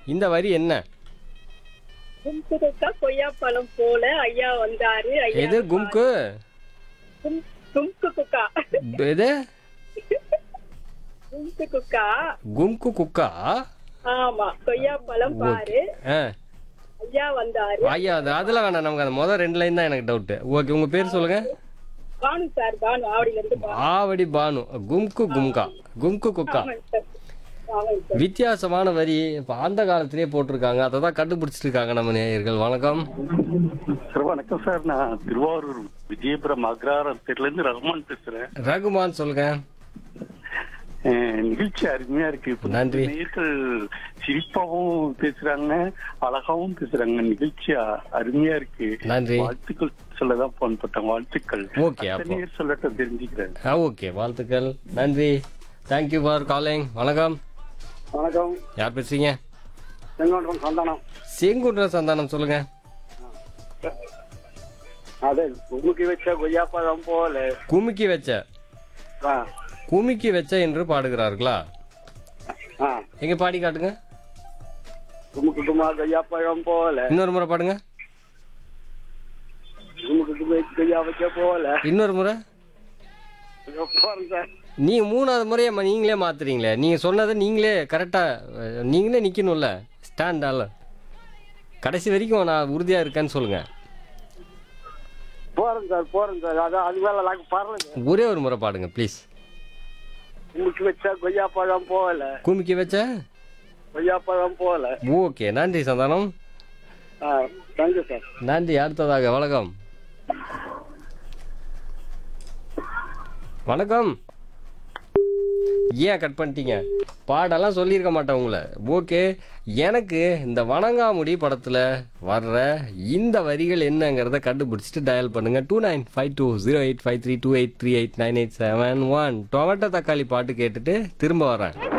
இந்த வரி என்ன கும்கு குக்கா கொய்யாப்பழம் போல ஐயா வந்தாரு ஐயா எது கும்கு கும்- கும்கு குக்கா எது கும்கு குக்கா கும்கு குக்கா ஆமா கொய்யாப்பழம் பாரு ஆ ஐயா வந்தாரு ஐயா அது அதெல்லாம் வேணாம் நமக்கு அந்த முதல் ரெண்டு லைன் தான் எனக்கு டவுட்டு ஓகே உங்கள் பேர் சொல்லுங்க பானு சார் பானு ஆவடியில இருந்து பானு. ஆவடி பானு கும்கு கும்கா கும்கு குக்கா ஆமாங்க சார் ஆமாங்க சார் வித்தியாசமான வரி இப்போ அந்த காலத்திலே போட்டிருக்காங்க அதை தான் கண்டுபிடிச்சிட்டு இருக்காங்க நம்ம நேயர்கள் வணக்கம் சார் வணக்கம் சார் நான் திருவாரூர் விஜயபுரம் அக்ராரத்தில இருந்து ரஹ்மான் பேசுறேன் ரகுமான் சொல்லுங்க அஹ் நிகழ்ச்சி அருமையா இருக்கு இப்ப நன்றி. நேயர்கள் சிரிப்பாவும் பேசுறாங்க அழகாவும் பேசுறாங்க நிகழ்ச்சி அ- அருமையா இருக்கு நன்றி வாழ்த்துக்கள் சொல்லதான் போன் போட்டேன் வாழ்த்துக்கள் ஓகே அடுத்த அப்போ நேயர் சொல்லட்டும் தெரிஞ்சுக்கிறேன் ஆ ஓகே வாழ்த்துக்கள் நன்றி தேங்க்யூ ஃபார் காலிங் வணக்கம் வணக்கம் யார் பேசுறீங்க செங்கோட்டம் சந்தானம் செங்குன்ற சந்தானம் சொல்லுங்க அதே உமுக்கி வச்ச கொய்யாப்பழம் போல குமிக்கி வச்ச ஆ குமிக்கி வச்ச என்று பாடுகிறார்களா ஆ எங்க பாடி காட்டுங்க உமுக்கு குமா கொய்யாப்பழம் போல இன்னொரு முறை பாடுங்க உமுக்கு குமா கொய்யா வைக்க போல இன்னொரு முறை போறேன் சார் நீங்க மூணாவது முறையை ம- நீங்களே மாத்துறீங்களே நீங்க சொன்னதை நீங்களே கரெக்டா அஹ், நீங்களே நிக்கணும்ல ஸ்டாண்டால கடைசி வரைக்கும் நான் உறுதியா இருக்கேன்னு சொல்லுங்க போறேன் சார் போறேன் சார் அதான் அது மேல நாங்க பரல ஒரே ஒரு முறை பாடுங்க ப்ளீஸ் உமுக்கி வச்ச கொய்யாப்பழம் போல குமிக்கி வச்ச கொய்யாப்பழம் போல ஓகே நன்றி சந்தானம் ஆ தேங்க்யூ சார் நன்றி அடுத்ததாக வணக்கம் வணக்கம் ஏன் கட் பண்ணிட்டீங்க பாடெல்லாம் சொல்லியிருக்க மாட்டேன் உங்களை ஓகே எனக்கு இந்த வணங்காமுடி படத்தில் வர்ற இந்த வரிகள் என்னங்கிறத கண்டுபிடிச்சிட்டு டயல் பண்ணுங்க two nine five two zero eight five three two eight three eight nine eight seven one tomato தக்காளி பாட்டு கேட்டுட்டு திரும்ப வரேன்